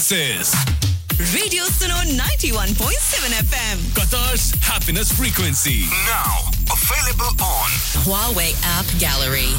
is Radio Suno 91.7 FM. Qatar's happiness frequency. Now available on Huawei App Gallery.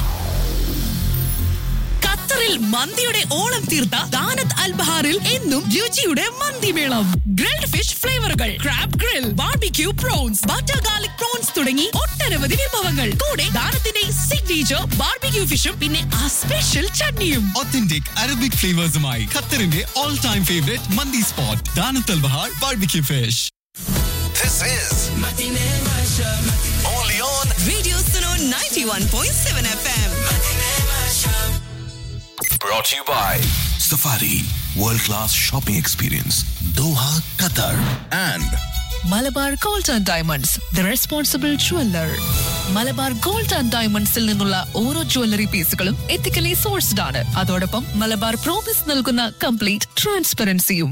ഖത്തറിൽ മന്തിയുടെ ഓളം തീർത്ത ദാനത്ത് അൽബഹാറിൽ എന്നും രുചിയുടെ മന്തിമേളം ഗ്രിൽഡ് ഫിഷ് ഫ്ലേവറുകൾ crab grill barbecue prawns butter garlic prawns തുടങ്ങി ഒട്ടനവധി വിഭവങ്ങൾ കൂടെ ദാനത്തിന്റെ സിഗ്നേച്ചർ ബാർബിക്യൂ ഫിഷും പിന്നെ ആ സ്പെഷ്യൽ ചട്നിയും Authentic Arabic flavors-മായി ഖത്തറിന്റെ all time favorite മന്തി spot Danat al Bahar barbecue fish this is only on radio Suno 91.7 FM. brought to you by Safari World Class Shopping Experience Doha, Qatar and Malabar gold and diamonds the responsible jeweller Malabar gold and ഡയമണ്ട്സിൽ നിന്നുള്ള ഓരോ jewellery പീസുകളും ethically sourced ആണ് അതോടൊപ്പം Malabar promise നൽകുന്ന complete ട്രാൻസ്പെറൻസിയും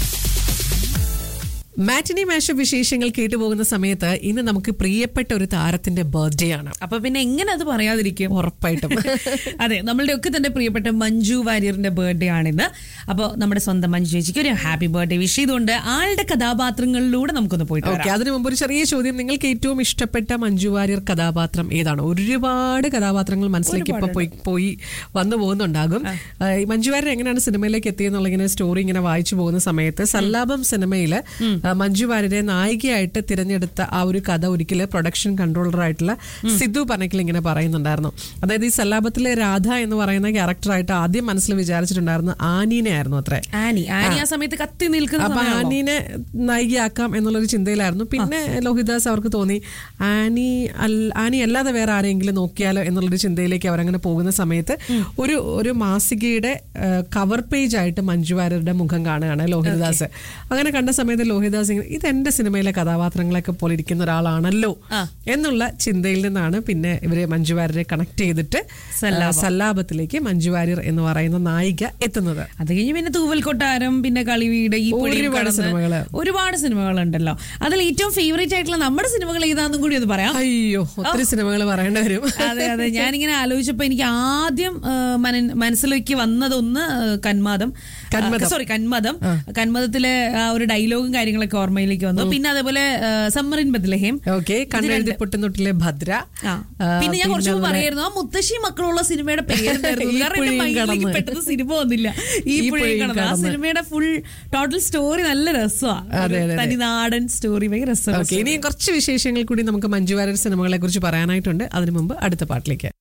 matinee മാഷ വിശേഷങ്ങൾ കേട്ടുപോകുന്ന സമയത്ത് ഇന്ന് നമുക്ക് പ്രിയപ്പെട്ട ഒരു താരത്തിന്റെ ബർത്ത്ഡേ ആണ് അപ്പൊ പിന്നെ എങ്ങനെ അത് പറയാതിരിക്കും ഉറപ്പായിട്ടും അതെ നമ്മളുടെ ഒക്കെ തന്നെ പ്രിയപ്പെട്ട മഞ്ജു വാര്യറിന്റെ ബർത്ത്ഡേ ആണിന്ന് അപ്പോൾ നമ്മുടെ സ്വന്തം മഞ്ജു ചേച്ചിക്ക് ഒരു ഹാപ്പി ബർത്ത്ഡേ വിഷ് ചെയ്തുകൊണ്ട് ആളുടെ കഥാപാത്രങ്ങളിലൂടെ നമുക്കൊന്ന് പോയിട്ട് ഓക്കെ വരാം. അതിനു മുമ്പ് ഒരു ചെറിയ ചോദ്യം നിങ്ങൾക്ക് ഏറ്റവും ഇഷ്ടപ്പെട്ട മഞ്ജു വാര്യർ കഥാപാത്രം ഏതാണ് ഒരുപാട് കഥാപാത്രങ്ങൾ മനസ്സിലേക്ക് ഇപ്പൊ പോയി പോയി വന്നു പോകുന്നുണ്ടാകും ആ, ഈ മഞ്ജു വാര്യർ എങ്ങനെയാണ് സിനിമയിലേക്ക് എത്തിയെന്നുള്ള ഇങ്ങനെ സ്റ്റോറി ഇങ്ങനെ വായിച്ചു പോകുന്ന സമയത്ത് സല്ലാപം സിനിമയില് ആ, മഞ്ജു വാര്യരെ നായികയായിട്ട് തിരഞ്ഞെടുത്ത ആ ഒരു കഥ ഒരിക്കല് പ്രൊഡക്ഷൻ കൺട്രോളർ ആയിട്ടുള്ള സിദ്ധു പനക്കിൽ ഇങ്ങനെ പറയുന്നുണ്ടായിരുന്നു അതായത് ഈ സല്ലാപത്തിലെ രാധ എന്ന് പറയുന്ന ക്യാരക്ടറായിട്ട് ആദ്യം മനസ്സിൽ വിചാരിച്ചിട്ടുണ്ടായിരുന്നു ആനീനെ ആയിരുന്നു അത്രേ ആനി ആനി ആ സമയത്ത് കത്തി നിൽക്കുന്ന അപ്പൊ സമയമാണല്ലോ. ആനീനെ നായികയാക്കാം എന്നുള്ളൊരു ചിന്തയിലായിരുന്നു പിന്നെ ലോഹിദാസ് അവർക്ക് തോന്നി ആനി അൽ- ആനി അല്ലാതെ വേറെ ആരെങ്കിലും നോക്കിയാലോ എന്നുള്ളൊരു ചിന്തയിലേക്ക് അവരങ്ങനെ പോകുന്ന സമയത്ത് ഒരു ഒരു മാസികയുടെ കവർ പേജ് ആയിട്ട് മഞ്ജു വാര്യരുടെ മുഖം കാണുകയാണ് ലോഹിതദാസ് അങ്ങനെ കണ്ട സമയത്ത് ലോഹിദാസ് ഇങ്ങനെ, ഇത് എന്റെ സിനിമയിലെ കഥാപാത്രങ്ങളൊക്കെ പോലെ ഇരിക്കുന്ന ഒരാളാണല്ലോ എന്നുള്ള ചിന്തയിൽ നിന്നാണ് പിന്നെ ഇവര് മഞ്ജു വാര്യരെ കണക്ട് ചെയ്തിട്ട് ആ, സല്ലാപത്തിലേക്ക് മഞ്ജു വാര്യർ എന്ന് പറയുന്ന നായിക എത്തുന്നത് അത് കഴിഞ്ഞ് പിന്നെ തൂവൽ കൊട്ടാരം പിന്നെ കളിവീട് ഈ പൊടിയും ഒരുപാട് കടന്ന് സിനിമകള്. ഒരുപാട് സിനിമകളുണ്ടല്ലോ അതിൽ ഏറ്റവും ഫേവറേറ്റ് ആയിട്ടുള്ള നമ്മുടെ സിനിമകൾ ഏതാണെന്നും കൂടി ഒന്ന് പറയാം അയ്യോ ഒത്തിരി സിനിമകൾ പറയേണ്ടി വരും അതെ അതെ ഞാനിങ്ങനെ ആലോചിച്ചപ്പോ എനിക്ക് ആദ്യം ആ, മന- മനസ്സിലേക്ക് വന്നതൊന്ന് ആ, കന്മാദം കന്മദം. സോറി കന്മദം കന്മദത്തിലെ ആ ഒരു ഡയലോഗും കാര്യങ്ങളൊക്കെ ഓർമ്മയിലേക്ക് വന്നു പിന്നെ അതേപോലെ സമ്മറിൻ ബദ്ലഹേം ഓക്കെ കണ്ണെഴുതി പൊട്ടുന്നൊട്ടിലെ ഭദ്ര ആ. ആ, പിന്നെ ഞാൻ കുറച്ച് മുമ്പ് അതുപോലെ പറയായിരുന്നു ആ മുത്തശ്ശി മക്കളുള്ള സിനിമയുടെ പേരുണ്ടായിരുന്നു ഈ കാരണം എന്റെ പുഴയും മൈൻഡിലേക്ക് കടന്ന്. പെട്ടെന്ന് സിനിമ വന്നില്ല ഈ ഈ പുഴയും പുഴയും കടന്ന് ആ കടന്ന്. സിനിമയുടെ ഫുൾ ടോട്ടൽ സ്റ്റോറി നല്ല അതെ, രസമാണ് അതെ, അതെ. തനിനാടൻ സ്റ്റോറി ഭയങ്കര ഓക്കെ രസമാണ് ഇനിയും കുറച്ച് വിശേഷങ്ങൾ കൂടി നമുക്ക് മഞ്ജു വാര്യർ സിനിമകളെ കുറിച്ച് പറയാനായിട്ടുണ്ട് അതിനു മുമ്പ് അടുത്ത പാട്ടിലേക്ക്